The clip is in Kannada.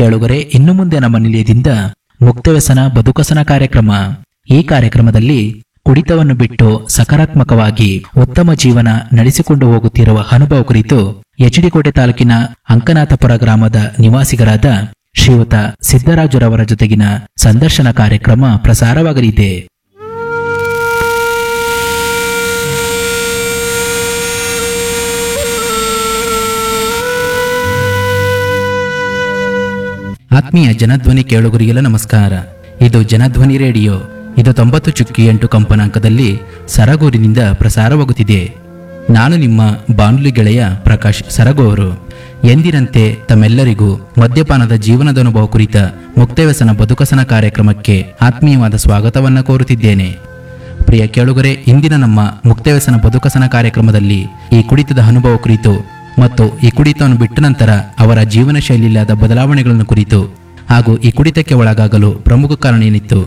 ಕೇಳುಗರೆ ಇನ್ನು ಮುಂದೆ ನಮ್ಮ ನಿಲಯದಿಂದ ಮುಕ್ತವ್ಯಸನ ಬದುಕಸನ ಕಾರ್ಯಕ್ರಮ ಈ ಕಾರ್ಯಕ್ರಮದಲ್ಲಿ ಕುಡಿತವನ್ನು ಬಿಟ್ಟು ಸಕಾರಾತ್ಮಕವಾಗಿ ಉತ್ತಮ ಜೀವನ ನಡೆಸಿಕೊಂಡು ಹೋಗುತ್ತಿರುವ ಅನುಭವ ಕುರಿತು ಎಚ್ಡಿಕೋಟೆ ತಾಲೂಕಿನ ಅಂಕನಾಥಪುರ ಗ್ರಾಮದ ನಿವಾಸಿಗರಾದ ಶ್ರೀಯುತ ಸಿದ್ದರಾಜುರವರ ಜೊತೆಗಿನ ಸಂದರ್ಶನ ಕಾರ್ಯಕ್ರಮ ಪ್ರಸಾರವಾಗಲಿದೆ ಆತ್ಮೀಯ ಜನಧ್ವನಿ ಕೇಳುಗರಿಗೆಲ್ಲ ನಮಸ್ಕಾರ ಇದು ಜನಧ್ವನಿ ರೇಡಿಯೋ ಇದು ತೊಂಬತ್ತು ಚುಕ್ಕಿ ಎಂಟು ಕಂಪನಾಂಕದಲ್ಲಿ ಸರಗೂರಿನಿಂದ ಪ್ರಸಾರವಾಗುತ್ತಿದೆ ನಾನು ನಿಮ್ಮ ಬಾನುಲಿ ಗೆಳೆಯ ಪ್ರಕಾಶ್ ಸರಗೂರು ಎಂದಿನಂತೆ ತಮ್ಮೆಲ್ಲರಿಗೂ ಮದ್ಯಪಾನದ ಜೀವನದ ಅನುಭವ ಕುರಿತ ಮುಕ್ತವ್ಯಸನ ಬದುಕಸನ ಕಾರ್ಯಕ್ರಮಕ್ಕೆ ಆತ್ಮೀಯವಾದ ಸ್ವಾಗತವನ್ನ ಕೋರುತ್ತಿದ್ದೇನೆ ಪ್ರಿಯ ಕೇಳುಗರೆ ಇಂದಿನ ನಮ್ಮ ಮುಕ್ತವ್ಯಸನ ಬದುಕಸನ ಕಾರ್ಯಕ್ರಮದಲ್ಲಿ ಈ ಕುಡಿತದ ಅನುಭವ ಕುರಿತು ಮತ್ತು ಈ ಕುಡಿತವನ್ನು ಬಿಟ್ಟ ನಂತರ ಅವರ ಜೀವನ ಶೈಲಿಯಿಲ್ಲದ ಬದಲಾವಣೆಗಳನ್ನು ಕುರಿತು ಹಾಗೂ ಈ ಕುಡಿತಕ್ಕೆ ಒಳಗಾಗಲು ಪ್ರಮುಖ ಕಾರಣ ಏನಿತ್ತು